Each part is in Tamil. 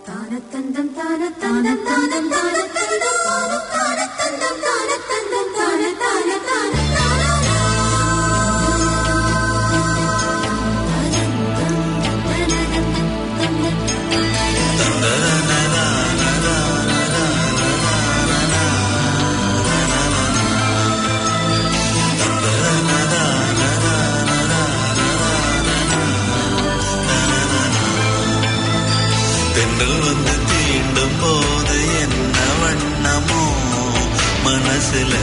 தானத்தந்தம் தானத்தந்தம் தானம் தானத்தந்தம் தானம் தானத்தந்தம் தானத்தந்தம் தான தான தான தானா தென்றல் வந்து தீண்டும் போது என்ன வண்ணமோ மனசுல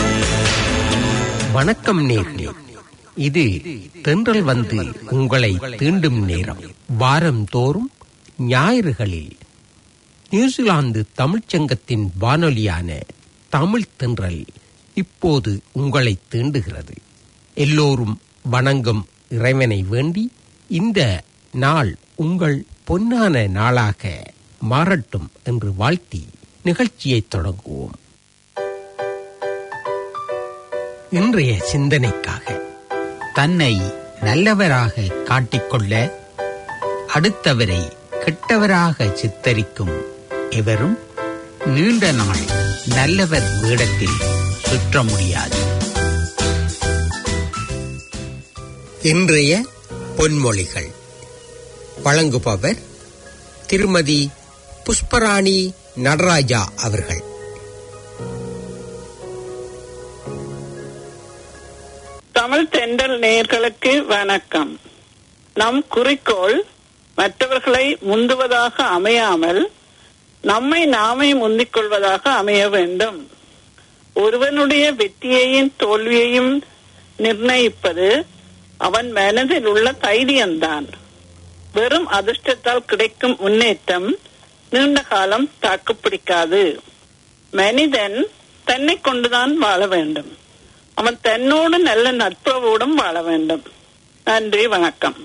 வணக்கம் நேர்களே இது தென்றல் வந்து உங்களை தீண்டும் நேரம் வாரந்தோறும் ஞாயிறுகளில் நியூசிலாந்து தமிழ்ச் சங்கத்தின் வானொலியான தமிழ் தென்றல் இப்போது உங்களை தீண்டுகிறது எல்லோரும் வணங்கும் இறைவனை வேண்டி இந்த நாள் உங்கள் பொன்னான நாளாக மாறட்டும் என்று வாழ்த்தி நிகழ்ச்சியை தொடங்குவோம் இன்றைய சிந்தனைக்காக தன்னை நல்லவராக காட்டிக்கொள்ள அடுத்தவரை கெட்டவராக சித்தரிக்கும் எவரும் நீண்ட நாள் நல்லவர் வேடத்தில் சுற்ற முடியாது இன்றைய பொன்மொழிகள் வழங்குபவர் திருமதி புஷ்பராணி நடராஜா அவர்கள் தமிழ் தென்றல் நேயர்களுக்கு வணக்கம் நம் குறிக்கோள் மற்றவர்களை முந்துவதாக அமையாமல் நம்மை நாமே முந்திக் கொள்வதாக அமைய வேண்டும் ஒருவனுடைய வெற்றியையும் தோல்வியையும் நிர்ணயிப்பது அவன் மனதில் உள்ள தைரியம்தான் வெறும் அதிர்ஷ்டத்தால் கிடைக்கும் முன்னேற்றம் நீண்ட காலம் தாக்குப்பிடிக்காது மனிதன் தன்னை கொண்டுதான் வாழ வேண்டும் அவன் தன்னோடு நல்ல நட்புறவோடும் வாழ வேண்டும் நன்றி வணக்கம்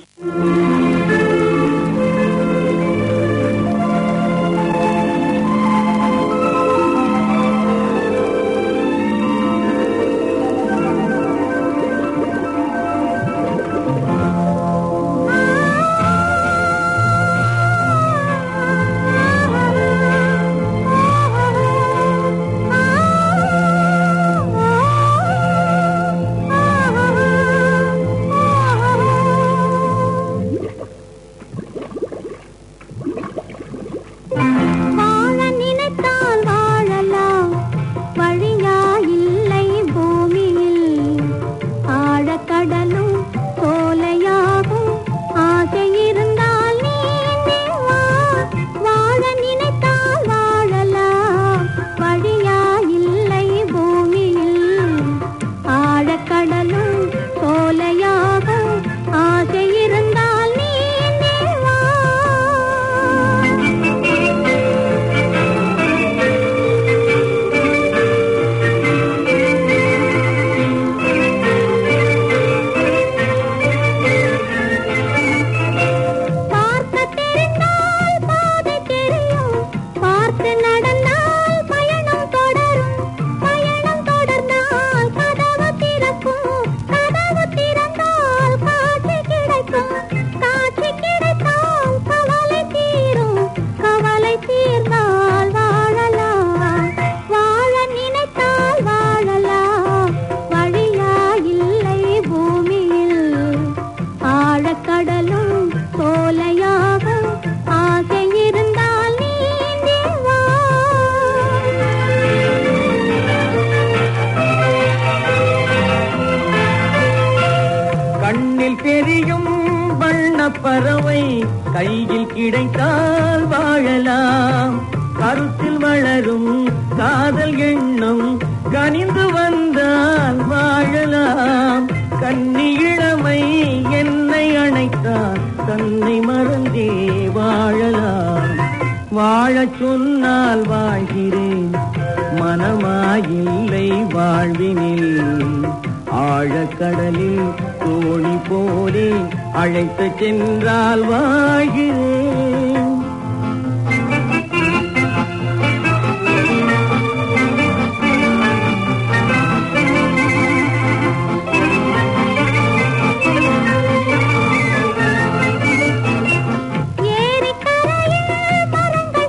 வாழ நினைத்தால் வாழலாம் வழியா இல்லை பூமியில் ஆழக்கடலும் சோலையாகும் ஆசை இருந்தால் நீந்தே வா வாழ நினைத்தால் வாழலாம் வழியா இல்லை பூமியில் ஆழக்கடலும் சோலையாகும் ஆசை இருந்தால் நீந்தே வா பார்க்க தெரிந்தால் பாதை தெரியும் பார்த்து நடந்தால் பயணம் தொடரும் பயணம் தொடர்ந்தால் கதவு திறக்கும் கதவு திறந்தால் காட்சி கிடைக்கும் காட்சி கிடைத்தால் கவலை தீரும் கவலை தீர்ந்தால் வாழலாம் வாழ நினைத்தால் வாழலாம் வழியா இல்லை பூமியில் ஆழக்கடலும் சோலையாக ஆசை இருந்தால் நீந்தி வா கண்ணில் தெரியும் வண்ணப் பறவை கையில் கிடைத்தால் வாழலாம் கருத்தில் வளரும் காதல் எண்ணம் கனிந்து வந்தால் வாழலாம் கன்னி இளமை என்னை அணைத்தால் தன்னை மறந்தே வாழலாம் வாழச் சொன்னால் வாழ்கிறேன் மனமாயில்லை வாழ்வினில் ஆழக்கடலில் தோணி போரே அழைத்து சென்றால் வாழ்கிறேன் ஏரிக்கரையில் மரங்கள்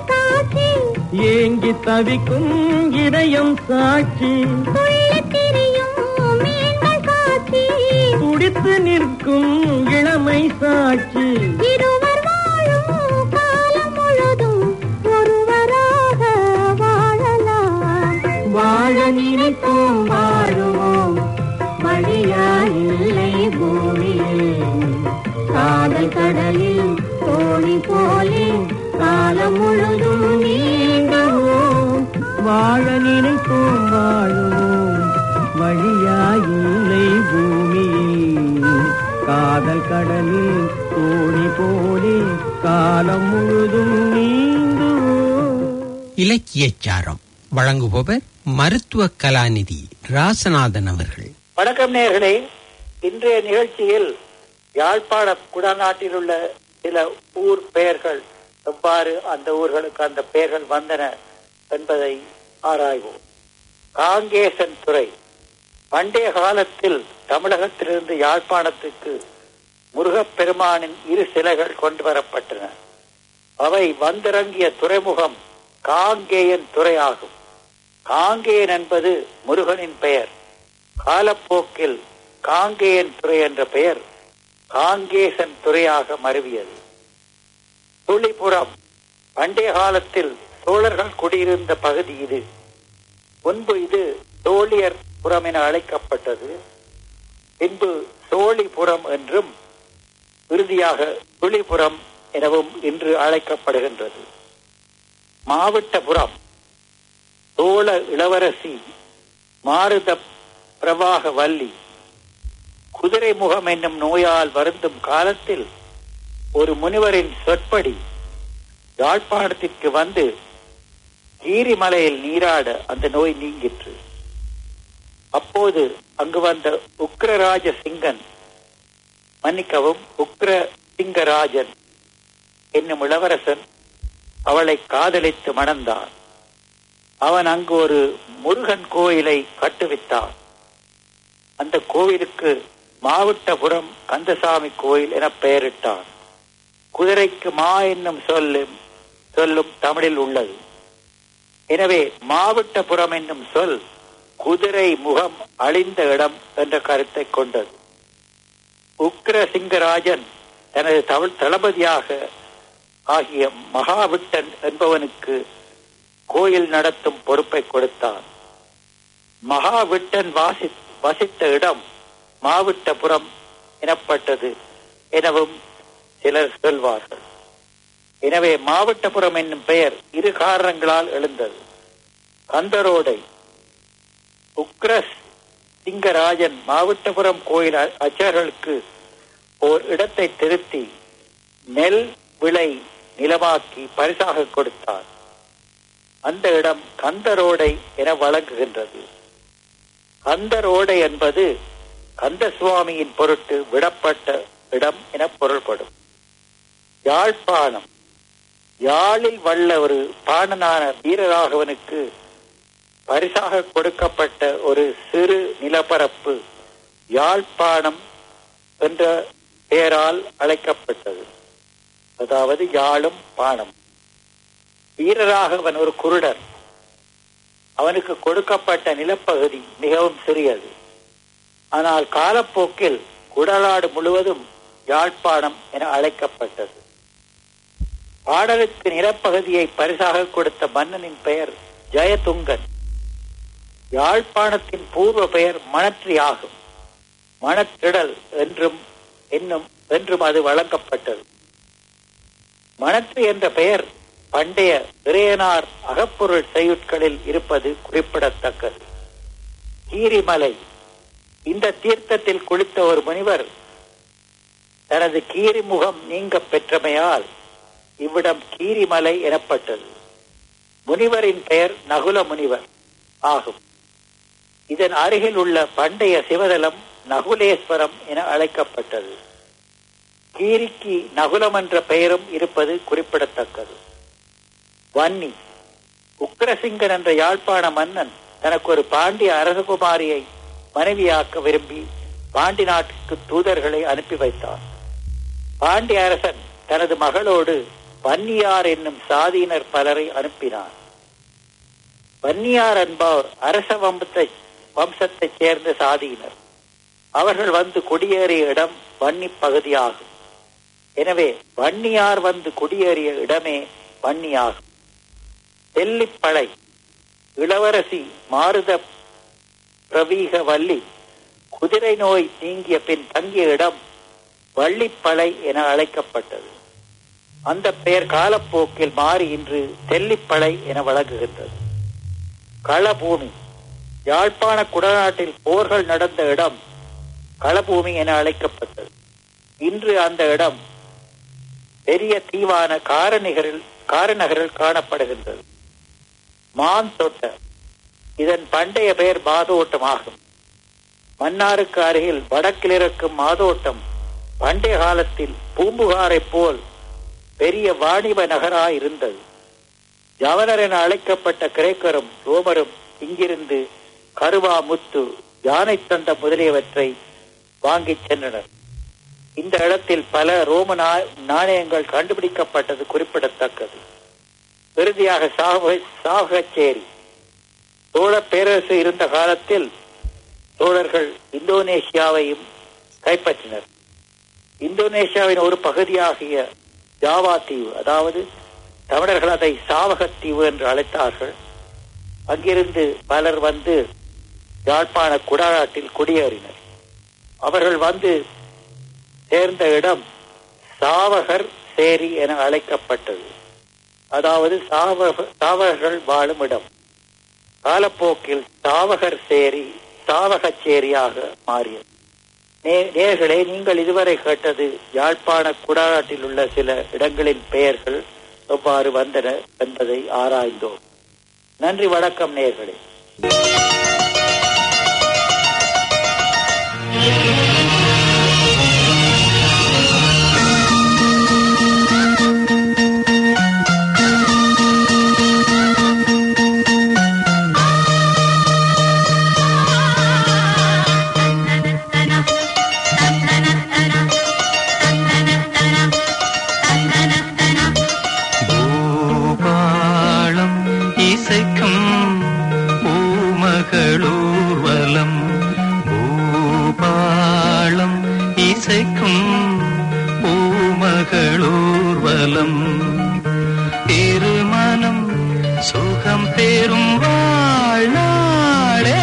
ஏங்கி தவிக்கும் இதயம் சாட்சி துள்ளித் திரியும் மீன்கள் காட்சி துடித்து நிற்கும் இளமை சாட்சி இருவர் வாழும் காலம் முழுதும் ஒருவராக வாழலாம் வாழ நினைப்போம் வாழுவோம் வழியா இல்லை பூமியில் காதல் கடலில் தோணி போலே காலம் முழுதும் நீந்துவோம் வாழ நினைப்போம் வாழுவோம் வழியா இல்லை பூமியில் காதல் கடலில் தோணி போலே காலம் முழுதும் நீந்துவோம் இலக்கியச் சாரம் வழங்குபவர் மருத்துவ கலாநிதி ராசநாதன் அவர்கள் வணக்கம் நேர்களே இன்றைய நிகழ்ச்சியில் யாழ்ப்பாண குடநாட்டில் உள்ள சில ஊர் பெயர்கள் எவ்வாறு அந்த ஊர்களுக்கு அந்த பெயர்கள் வந்தன என்பதை ஆராய்வோம் காங்கேசன் துறை பண்டைய காலத்தில் தமிழகத்திலிருந்து யாழ்ப்பாணத்துக்கு முருகப்பெருமானின் இரு சிலைகள் கொண்டு வரப்பட்டன அவை வந்திறங்கிய துறைமுகம் காங்கேயன் துறை ஆகும் காங்கேயன் என்பது முருகனின் பெயர் காலப்போக்கில் காங்கேயன் துறை என்ற பெயர் காங்கேசன் துறையாக மருவியது துளிபுரம் பண்டைய காலத்தில் சோழர்கள் குடியிருந்த பகுதி இது முன்பு இது தோழியர் புறம் என அழைக்கப்பட்டது பின்பு சோழிபுரம் என்றும் இறுதியாக துளிபுரம் எனவும் இன்று அழைக்கப்படுகின்றது மாவட்டபுரம் சோழ இளவரசி மாருத பிரவாக வள்ளி குதிரை முகம் என்னும் நோயால் வருந்தும் காலத்தில் ஒரு முனிவரின் சொற்படி யாழ்ப்பாணத்திற்கு வந்து கீரிமலையில் நீராட அந்த நோய் நீங்கிற்று அப்போது அங்கு வந்த உக்ரராஜ சிங்கன் மன்னிக்கவும் உக்ர சிங்கராஜன் என்னும் இளவரசன் அவளை காதலித்து மணந்தான் அவன் அங்கு ஒரு முருகன் கோயிலை கட்டுவித்தான் அந்த கோவிலுக்கு மாவட்டபுரம் கந்தசாமி கோயில் என பெயரிட்டான் குதிரைக்கு மா என்னும் சொல்லும் சொல்லும் தமிழில் உள்ளது எனவே மாவட்டபுரம் என்னும் சொல் குதிரை முகம் அழிந்த இடம் என்ற கருத்தை கொண்டது உக்ரசிங்கராஜன் தனது தமிழ் தளபதியாக ஆகிய மகாவிட்டன் என்பவனுக்கு கோயில் நடத்தும் பொறுப்பை கொடுத்தான் மகாவிட்டன் வாசி வசித்த இடம் மாவிட்டபுரம் எனப்பட்டது எனவும் சிலர் சொல்வார்கள் எனவே மாவட்டபுரம் என்னும் பெயர் இரு காரணங்களால் எழுந்தது கந்தரோடை உக்ரஸ் சிங்கராஜன் மாவட்டபுரம் கோயில் அ- அர்ச்சகர்களுக்கு ஓர் இடத்தை திருத்தி நெல் விளை நிலமாக்கி பரிசாக கொடுத்தார் அந்த இடம் கந்தரோடை என வழங்குகின்றது கந்தரோடை என்பது கந்தசுவாமியின் பொருட்டு விடப்பட்ட இடம் என பொருள்படும் யாழ்ப்பாணம் யாழில் வல்ல ஒரு பாணனான வீரராகவனுக்கு பரிசாக கொடுக்கப்பட்ட ஒரு சிறு நிலப்பரப்பு யாழ்ப்பாணம் என்ற பெயரால் அழைக்கப்பட்டது அதாவது யாழும் பாணம் வீரராகவன் ஒரு குருடர் அவனுக்கு கொடுக்கப்பட்ட நிலப்பகுதி மிகவும் சிறியது ஆனால் காலப்போக்கில் குடநாடு முழுவதும் யாழ்ப்பாணம் என அழைக்கப்பட்டது பாடலுக்கு நிலப்பகுதியை பரிசாக கொடுத்த மன்னனின் பெயர் ஜெயதுங்கன் யாழ்ப்பாணத்தின் பூர்வ பெயர் மணற்றி ஆகும் மணத்திடல் என்றும் என்னும் என்றும் அது வழங்கப்பட்டது மணற்றி என்ற பெயர் பண்டைய இறையனார் அகப்பொருள் செய்யுட்களில் இருப்பது குறிப்பிடத்தக்கது கீரிமலை இந்த தீர்த்தத்தில் குளித்த ஒரு முனிவர் தனது கீரிமுகம் நீங்க பெற்றமையால் இவ்விடம் கீரிமலை எனப்பட்டது முனிவரின் பெயர் நகுல முனிவர் ஆகும் இதன் அருகில் உள்ள பண்டைய சிவதலம் நகுலேஸ்வரம் என அழைக்கப்பட்டது கீரிக்கு நகுலம் என்ற பெயரும் இருப்பது குறிப்பிடத்தக்கது வன்னி உக்ரசிங்கன் என்ற யாழ்ப்பாண மன்னன் தனக்கு ஒரு பாண்டிய அரசகுமாரியை மனைவியாக்க விரும்பி பாண்டி நாட்டுக்கு தூதர்களை அனுப்பி வைத்தான் பாண்டிய அரசன் தனது மகளோடு வன்னியார் என்னும் சாதியினர் பலரை அனுப்பினார் வன்னியார் என்பவர் அரச வம்சத்தை வம்சத்தைச் சேர்ந்த சாதியினர் அவர்கள் வந்து குடியேறிய இடம் வன்னி பகுதியாகும் எனவே வன்னியார் வந்து குடியேறிய இடமே வன்னியாகும் தெல்லிப்பளை இளவரசி மாருத பிரவீக வள்ளி குதிரை நோய் நீங்கிய பின் தங்கிய இடம் வள்ளிப்பளை என அழைக்கப்பட்டது அந்த பெயர் காலப்போக்கில் மாறி இன்று தெல்லிப்பளை என வழங்குகின்றது களபூமி யாழ்ப்பாண குடநாட்டில் போர்கள் நடந்த இடம் களபூமி என அழைக்கப்பட்டது இன்று அந்த இடம் பெரிய தீவான காரநிகரில் காரநகரில் காணப்படுகின்றது மான் தொட்ட இதன் பண்டைய பெயர் மாதோட்டம் ஆகும் மன்னாருக்கு அருகில் வடக்கில் இருக்கும் மாதோட்டம் பண்டைய காலத்தில் பூம்புகாரைப் போல் பெரிய வாணிப நகராய் இருந்தது ஜவனர் என அழைக்கப்பட்ட கிரேக்கரும் ரோமரும் இங்கிருந்து கருவா முத்து யானை தந்த முதலியவற்றை வாங்கிச் சென்றனர் இந்த இடத்தில் பல ரோம நா- நாணயங்கள் கண்டுபிடிக்கப்பட்டது குறிப்பிடத்தக்கது இறுதியாக சாவ சாவகச்சேரி சோழ பேரரசு இருந்த காலத்தில் சோழர்கள் இந்தோனேசியாவையும் கைப்பற்றினர் இந்தோனேசியாவின் ஒரு பகுதியாகிய ஜாவா தீவு அதாவது தமிழர்கள் அதை சாவகத்தீவு என்று அழைத்தார்கள் அங்கிருந்து பலர் வந்து யாழ்ப்பாண குடாநாட்டில் குடியேறினர் அவர்கள் வந்து சேர்ந்த இடம் சாவகர் சேரி என அழைக்கப்பட்டது அதாவது சாவக சாவகர்கள் வாழும் இடம் காலப்போக்கில் சாவகர் சேரி சாவகச்சேரியாக மாறியது நே- நேயர்களே நீங்கள் இதுவரை கேட்டது யாழ்ப்பாண குடாநாட்டில் உள்ள சில இடங்களின் பெயர்கள் எவ்வாறு வந்தன என்பதை ஆராய்ந்தோம் நன்றி வணக்கம் நேயர்களே பூபாளம் இசைக்கும் பூமகளூர்வலம் பூபாளம் இசைக்கும் பூமகளூர்வலம் திருமணம் சுகம் பெறும் வாழ்நாளே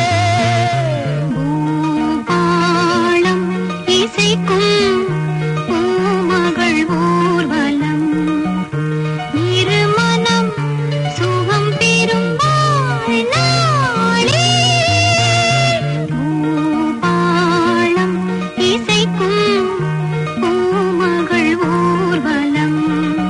பூபாளம் இசைக்கும் பூமகள் ஊர்வலம் இருமனம் சுகம் பெறும் வாழ்நாளே பூபாளம் இசைக்கும் பூமகள் ஊர்வலம்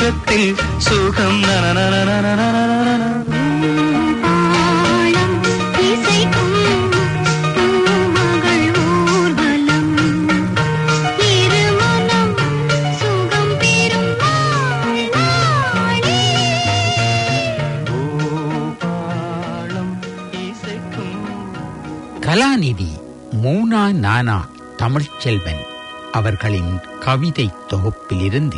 சொர்க்கத்தில் சுகம் நனநனநனநனநனநன. தாளம் இசைக்கும் பூமகள் ஊர்வலம் இருமனம் சுகம் பெறும் நாளே. பூபாளம் இசைக்கும் கலாநிதி மூனா நானா தமிழ்ச்செல்வன் அவர்களின் கவிதை தொகுப்பிலிருந்து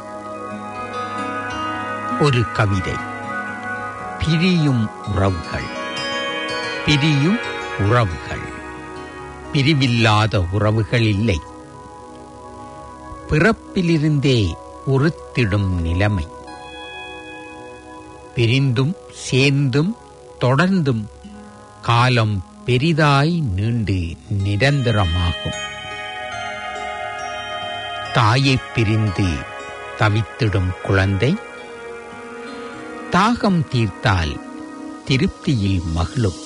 ஒரு கவிதை பிரியும் உறவுகள் பிரியும் உறவுகள் பிரிவில்லாத உறவுகள் இல்லை பிறப்பிலிருந்தே உறுத்திடும் நிலைமை பிரிந்தும் சேர்ந்தும் தொடர்ந்தும் காலம் பெரிதாய் நீண்டு நிரந்தரமாகும் தாயைப் பிரிந்து தவித்திடும் குழந்தை தாகம் தீர்த்தால் திருப்தியில் மகிழும்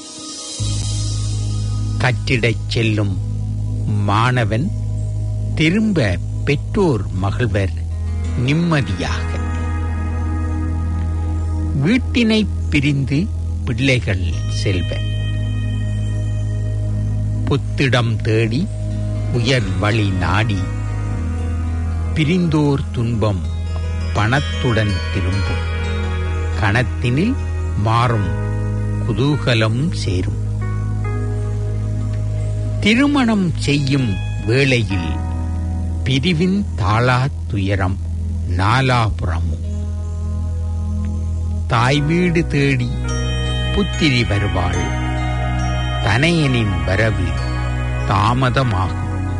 கற்றிடச் செல்லும் மாணவன் திரும்ப பெற்றோர் மகிழ்வர் நிம்மதியாக வீட்டினை பிரிந்து பிள்ளைகள் செல்வர் புத்திடம் தேடி உயர் வழி நாடி பிரிந்தோர் துன்பம் பணத்துடன் திரும்பும் கணத்தினில் மாறும் குதூகலம் சேரும் திருமணம் செய்யும் வேளையில் பிரிவின் தாளா துயரம் நாலாபுறமும் தாய் வீடு தேடி புத்திரி வருவாள் தனையனின் வரவு தாமதமாகும்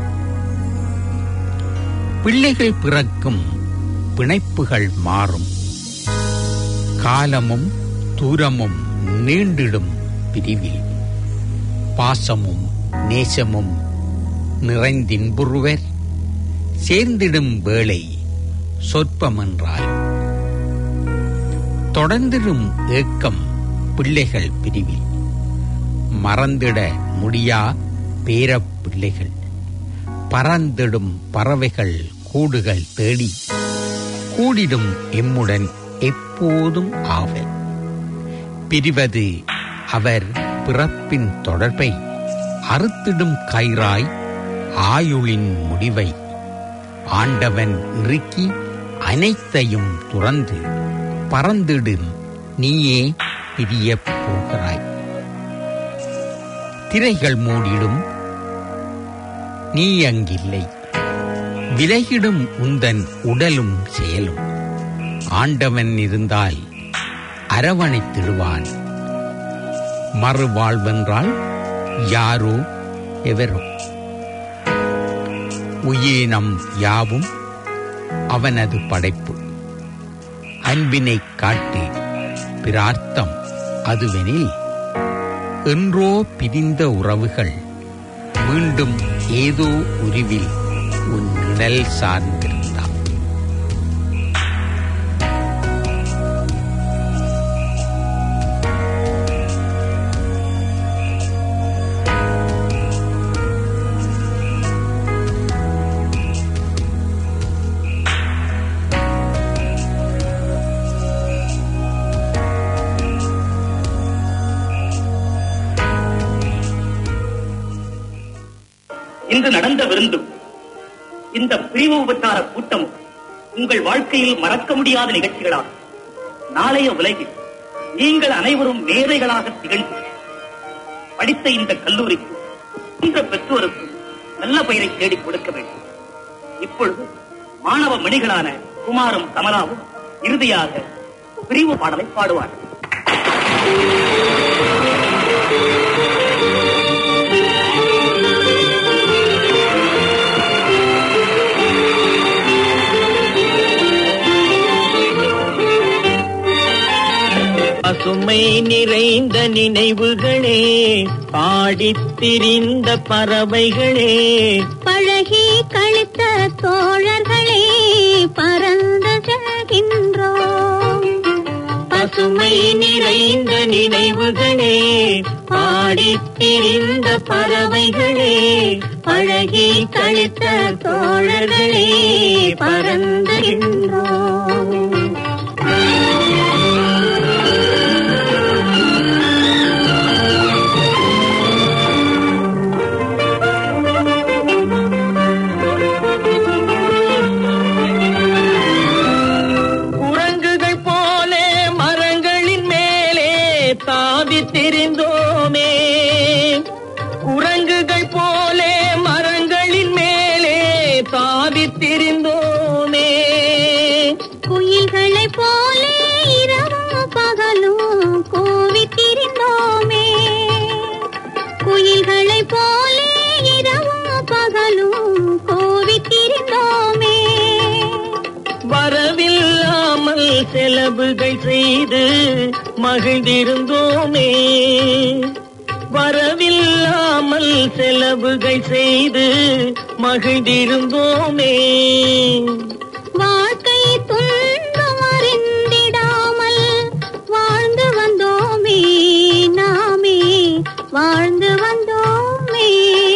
பிள்ளைகள் பிறக்கும் பிணைப்புகள் மாறும் காலமும் தூரமும் நீண்டிடும் பிரிவில் பாசமும் நேசமும் நிறைந்தின்புறுவர் சேர்ந்திடும் வேளை சொற்பமென்றால் தொடர்ந்திடும் ஏக்கம் பிள்ளைகள் பிரிவில் மறந்திட முடியா பேரப் பிள்ளைகள் பறந்திடும் பறவைகள் கூடுகள் தேடி கூடிடும் எம்முடன் எப்போதும் ஆவல் பிரிவது அவர் பிறப்பின் தொடர்பை அறுத்திடும் கயிறாய் ஆயுளின் முடிவை ஆண்டவன் இறுக்கி அனைத்தையும் துறந்து பறந்திடும் நீயே பிரியப் போகிறாய் திரைகள் மூடிடும் நீ அங்கில்லை விலகிடும் உந்தன் உடலும் செயலும் ஆண்டவன் இருந்தால் அரவணைத்திடுவான் மறுவாழ்வென்றால் யாரோ எவரோ உயிரினம் யாவும் அவனது படைப்பு அன்பினைக் காட்டி பிரார்த்தம் அதுவெனில் என்றோ பிரிந்த உறவுகள் மீண்டும் ஏதோ உருவில் உன் நிழல் சார்ந்திருந்தான் இன்று நடந்த விருந்தும் இந்த பிரிவு உபச்சார கூட்டமும் உங்கள் வாழ்க்கையில் மறக்க முடியாத நிகழ்ச்சிகளாகும் நாளைய உலகில் நீங்கள் அனைவரும் மேதைகளாக திகழ்ந்து படித்த இந்த கல்லூரிக்கு இந்த பெற்றோருக்கும் நல்ல பெயரை தேடிக் கொடுக்க வேண்டும் இப்பொழுது மாணவ மணிகளான குமாரும் கமலாவும் இறுதியாக பிரிவு பாடலை பாடுவார்கள் பசுமை நிறைந்த நினைவுகளே பாடித் திரிந்த பறவைகளே பழகி கழித்த தோழர்களே பறந்து செல்கின்றோம் பசுமை நிறைந்த நினைவுகளே பாடித் திரிந்த பறவைகளே பழகி கழித்த தோழர்களே பறந்துகின்றோம் குரங்குகள் போலே மரங்களின் மேலே தாவி திரிந்தோமே குரங்குகள் போலே மரங்களின் மேலே தாவி திரிந்தோமே குயில்களைப் போலே இரவும் பகலும் கூவித் திரிந்தோமே குயில்களைப் போலே இரவும் பகலும் கூவித் திரிந்தோமே வரவில்லாமல் செலவுகள் செய்து மகிழ்ந்திருந்தோமே வரவில்லாமல் செலவுகள் செய்து மகிழ்ந்திருந்தோமே வாழ்க்கை துன்பம் அறிந்திடாமல் வாழ்ந்து வந்தோமே நாமே வாழ்ந்து வந்தோமே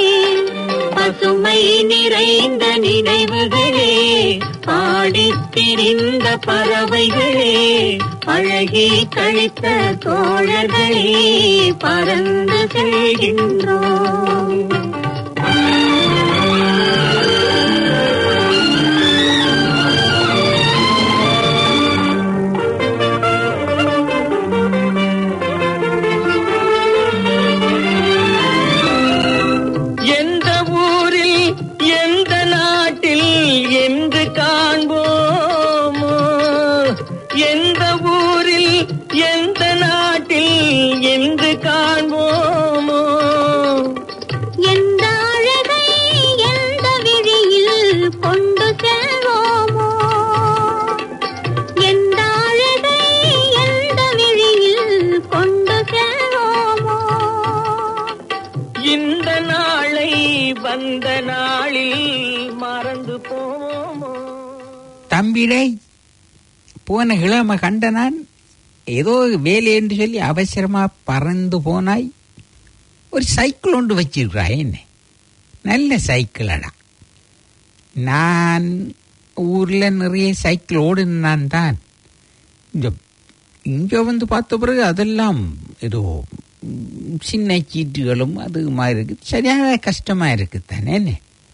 பசுமை நிறைந்த நினைவுகளே பாடித் திரிந்த பறவைகளே அழகி கழித்த தோழர்களே பறந்து செல்கின்றோம் எந்த ஊரில் எந்த நாட்டில் என்று காண்போமோ எந்த ஊரில் எந்த நாட்டில் என்று காண்போமோ எந்த அழகை எந்த விழியில் கொண்டு செல்வோமோ எந்த அழகை எந்த விழியில் கொண்டு செல்வோமோ இந்த நாளை வந்த நாளில் மறந்து போமோ தம்பிடை போன கிழமை கண்ட நான் ஏதோ வேலை என்று சொல்லி அவசரமா பறந்து போனாய் ஒரு சைக்கிள் ஒன்று வச்சிருக்கிறாய் என்ன நல்ல சைக்கிளடா நான் ஊர்ல நிறைய சைக்கிள் ஓடுனான் தான் இங்க இங்க வந்து பார்த்த பிறகு அதெல்லாம் ஏதோ ம், சின்ன சீட்டுகளும் அது மாதிரி இருக்கு சரியான கஷ்டமா இருக்கு தானே என்ன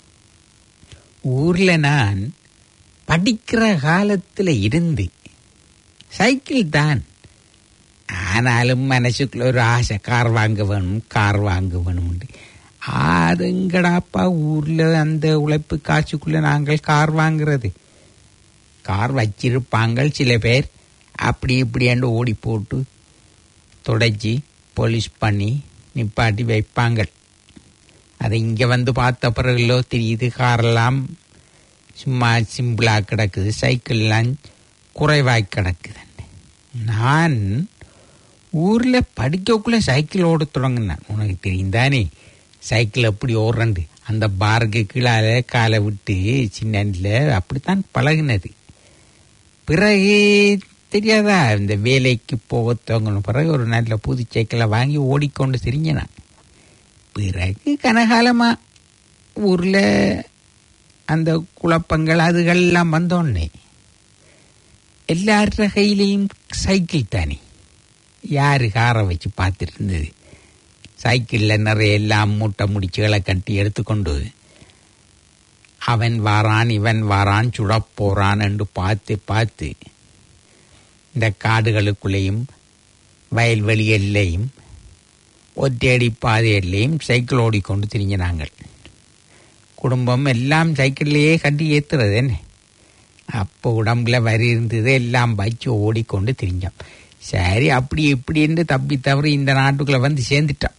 ஊர்ல நான் படிக்கிற காலத்துல இருந்து சைக்கிள் தான் ஆனாலும் மனசுக்குள்ள ஒரு ஆசை கார் வாங்க வேணும் கார் வாங்க வேணும் அதுங்கடாப்பா ஊர்ல அந்த உழைப்பு காசுக்குள்ள நாங்கள் கார் வாங்குறது கார் வச்சிருப்பாங்க சில பேர் அப்படி இப்படியாண்டு ஓடி போட்டு தொடச்சி போலீஸ் பண்ணி நிப்பாட்டி வைப்பாங்க அது இங்கே வந்து பார்த்த பிறகுலோ தெரியுது காரெல்லாம் சும்மா சிம்பிளாக கிடக்குது சைக்கிள்லாம் குறைவாய் கிடக்குது நான் ஊரில் படிக்கக்குள்ளே சைக்கிள் ஓட தொடங்கினேன் உனக்கு தெரியும் தானே சைக்கிள் எப்படி ஓடுறண்டு அந்த பாருக்கு கீழால காலை விட்டு சின்னல அப்படித்தான் பழகினது பிறகு தெரியாதா இந்த வேலைக்கு போக துவங்கின பிறகு ஒரு நல்ல புது சைக்கிளை வாங்கி ஓடிக்கொண்டு திரிஞ்ச நான் பிறகு கனகாலமா ஊர்ல அந்த குழப்பங்கள் அதுகள்லாம் வந்தோடனே எல்லார கையிலையும் சைக்கிள் தானே யாரு காரை வச்சு பார்த்துட்டு இருந்தது சைக்கிளில் நிறைய எல்லாம் மூட்டை முடிச்சுகளை கட்டி எடுத்துக்கொண்டு அவன் வாரான் இவன் வாரான் சுடப் போறான் என்று பார்த்து பார்த்து இந்த காடுகளுக்குள்ளேயும் வயல்வெளி எல்லையும் ஒற்றையடி பாதை எல்லையும் சைக்கிள் ஓடிக்கொண்டு திரிஞ்ச நாங்கள் குடும்பம் எல்லாம் சைக்கிள்லேயே கட்டி ஏத்துறது என்ன அப்போ உடம்புல வரி இருந்தது எல்லாம் வச்சு ஓடிக்கொண்டு திரிஞ்சோம் சரி அப்படி இப்படின்னு தப்பி தவறி இந்த நாட்டுக்குள்ள வந்து சேர்ந்துட்டான்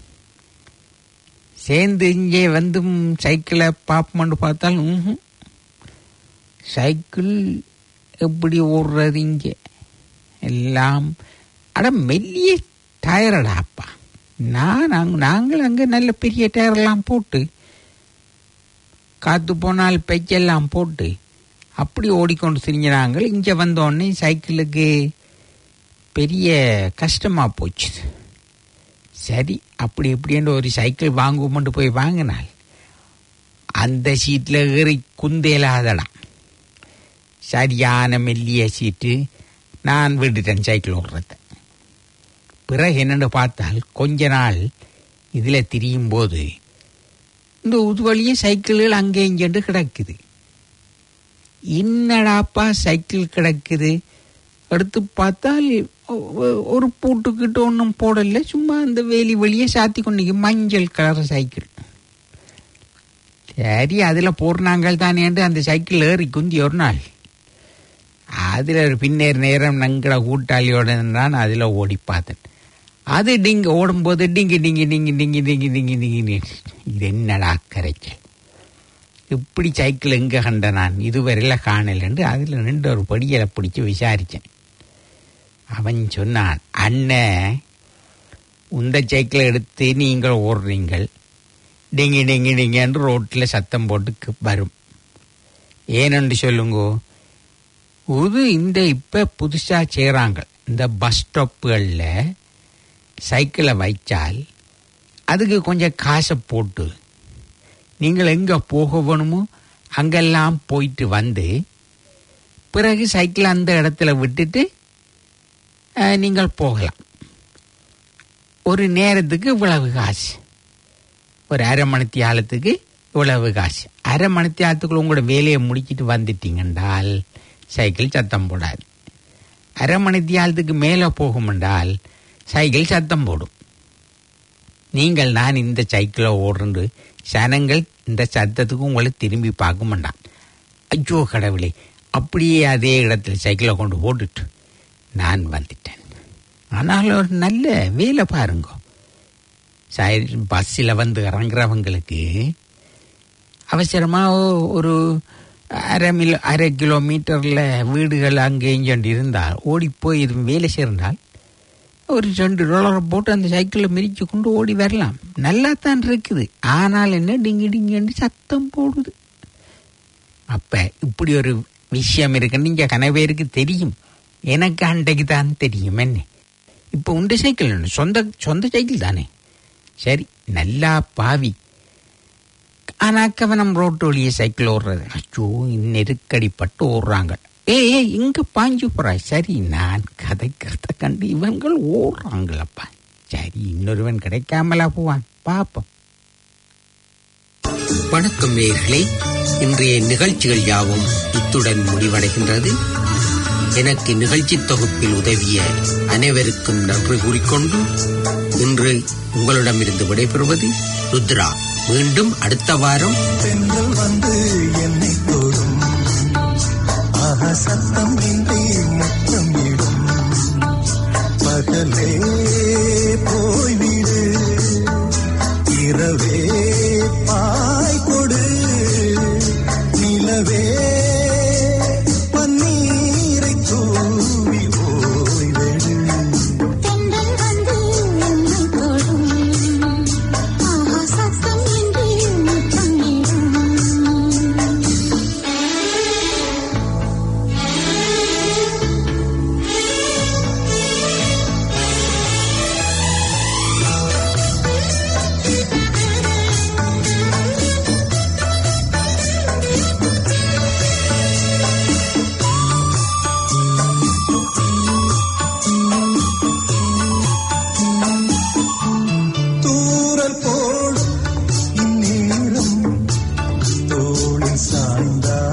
சேர்ந்து இங்கே வந்து சைக்கிளை பார்ப்போம்னு பார்த்தால் ம்ஹும். சைக்கிள் எப்படி ஓடுறது இங்கே எல்லாம் அட மெல்லிய டயரடா அப்பா நான் அங்க நாங்கள் அங்கே நல்ல பெரிய டயரெல்லாம் போட்டு காத்து போனால் பெச்செல்லாம் போட்டு அப்படி ஓடிக்கொண்டு திரிஞ்ச நாங்கள் இங்கே வந்தோடனே சைக்கிளுக்கு பெரிய கஷ்டமாக போச்சு சரி அப்படி இப்படின்னு ஒரு சைக்கிள் வாங்குவோம்னு போய் வாங்கினால் அந்த சீட்டில் ஏறி குந்தேலாதடா சரியான மெல்லிய சீட்டு நான் விட்டுட்டேன் சைக்கிள் ஓடுறத பிறகு என்னென்னு பார்த்தால் கொஞ்ச நாள் இதில் திரியும் போது இந்த உதுவழியே சைக்கிள்கள் அங்கே இங்கேண்டு கிடக்குது என்னடாப்பா சைக்கிள் கிடக்குது எடுத்து பார்த்தால் ஒ- ஒ- ஒரு பூட்டுக்கிட்ட ஒன்றும் போடல சும்மா அந்த வேலி வெளியே சாத்தி கொண்டு மஞ்சள் கலர் சைக்கிள் சரி அதில் போடுறாங்கள் தானேன்ட்டு அந்த சைக்கிள் ஏறி குந்தி ஒரு நாள் அதில் ஒரு பின்னேர் நேரம் நங்கட கூட்டாளியோட நான் அதில் ஓடி பார்த்தேன் அது டிங்க ஓடும்போது டிங்கி டிங்கி டிங்கி டிங்கி டிங்கி டிங்கி டிங்கி இது என்னடா கரைச்சல் இப்படி சைக்கிள் எங்கே கண்ட நான் இதுவரையில் காணலன்று அதில் நின்று ஒரு படியலை பிடிச்சி விசாரித்தேன் அவன் சொன்னான் அண்ணன் உந்த சைக்கிளை எடுத்து நீங்கள் ஓடுறீங்கள் டிங்கி டிங்கி டிங்கன்னு ரோட்டில் சத்தம் போட்டு கு- வரும் ஏனென்று சொல்லுங்கோ இது இந்த இப்போ புதுசாக செய்கிறாங்க இந்த பஸ் ஸ்டாப்புகளில் சைக்கிளை வைச்சால் அதுக்கு கொஞ்சம் காசை போட்டு நீங்கள் எங்கே போக வேணுமோ அங்கெல்லாம் போயிட்டு வந்து பிறகு சைக்கிளை அந்த இடத்துல விட்டுட்டு அஹ், நீங்கள் போகலாம் ஒரு நேரத்துக்கு இவ்வளவு காசு ஒரு அரை மணித்தி ஆழத்துக்கு இவ்வளவு காசு அரை மணித்தி ஆழத்துக்குள்ள உங்களோட வேலையை முடிச்சிட்டு வந்துட்டீங்கன்றால் சைக்கிள் சத்தம் போடாது அரை மணித்தி ஆழத்துக்கு மேலே போகுமென்றால் சைக்கிள் சத்தம் போடும் நீங்கள் நான் இந்த சைக்கிளை ஓடுறது சனங்கள் இந்த சத்தத்துக்கு உங்களை திரும்பி பார்க்க மாட்டான் ஐயோ கடவுளே அப்படியே அதே இடத்துல சைக்கிளை கொண்டு போட்டுட்டு நான் வந்துட்டேன் ஆனால் ஒரு நல்ல வேலை பாருங்க பஸ்ஸில் வந்து இறங்குறவங்களுக்கு அவசரமாக ஒரு அரை மில் அரை கிலோமீட்டரில் வீடுகள் அங்கே இங்கேண்டு இருந்தால் ஓடி போய் இது வேலை சேர்ந்தால் ஒரு ரெண்டு டாலரை போட்டு அந்த சைக்கிளை மிதிச்சு கொண்டு ஓடி வரலாம் நல்லா தான் இருக்குது ஆனால் என்ன டிங்கி டிங்கி சத்தம் போடுது அப்ப இப்படி ஒரு விஷயம் இருக்குன்னு இங்க கனவேருக்கு தெரியும் எனக்கு அன்றைக்கு தான் தெரியும் என்ன இப்போ உண்ட சைக்கிள் என்ன? சொந்த சொந்த சைக்கிள் தானே சரி நல்லா பாவி ஆனா கவனம் ரோட்டு வழியே சைக்கிள் ஓடுறது அச்சோ நெருக்கடிப்பட்டு ஓடுறாங்க ஏய் ஏய் இங்க பாஞ்சு போறாய் சரி நான் கதைக்கிறத கண்டு இவன்கள் ஓடுறாங்களப்பா சரி இன்னொருவன் கிடைக்காமலா போவான் பாப்போம் வணக்கம் நேயர்களே இன்றைய நிகழ்ச்சிகள் யாவும் இத்துடன் முடிவடைகின்றது எனக்கு நிகழ்ச்சி தொகுப்பில் உதவிய அனைவருக்கும் நன்றி கூறிக்கொண்டு இன்று உங்களிடமிருந்து விடைபெறுவது ருத்ரா மீண்டும் அடுத்த வாரம் தென்றல் வந்து என்னை தொடும் ஆஹா சத்தம் இன்றி முத்தம் இடும் பகலே போய்விடு இரவே பாய் கொடு நிலவே பன்னீரை தூவி ஓய்வெடு தென்றல் வந்து என்னை தொடும் ஆஹா சத்தம் இன்றி முத்தமிடும் தூரல் போல் இந்நேரம் தோளில் சாய்ந்தாய்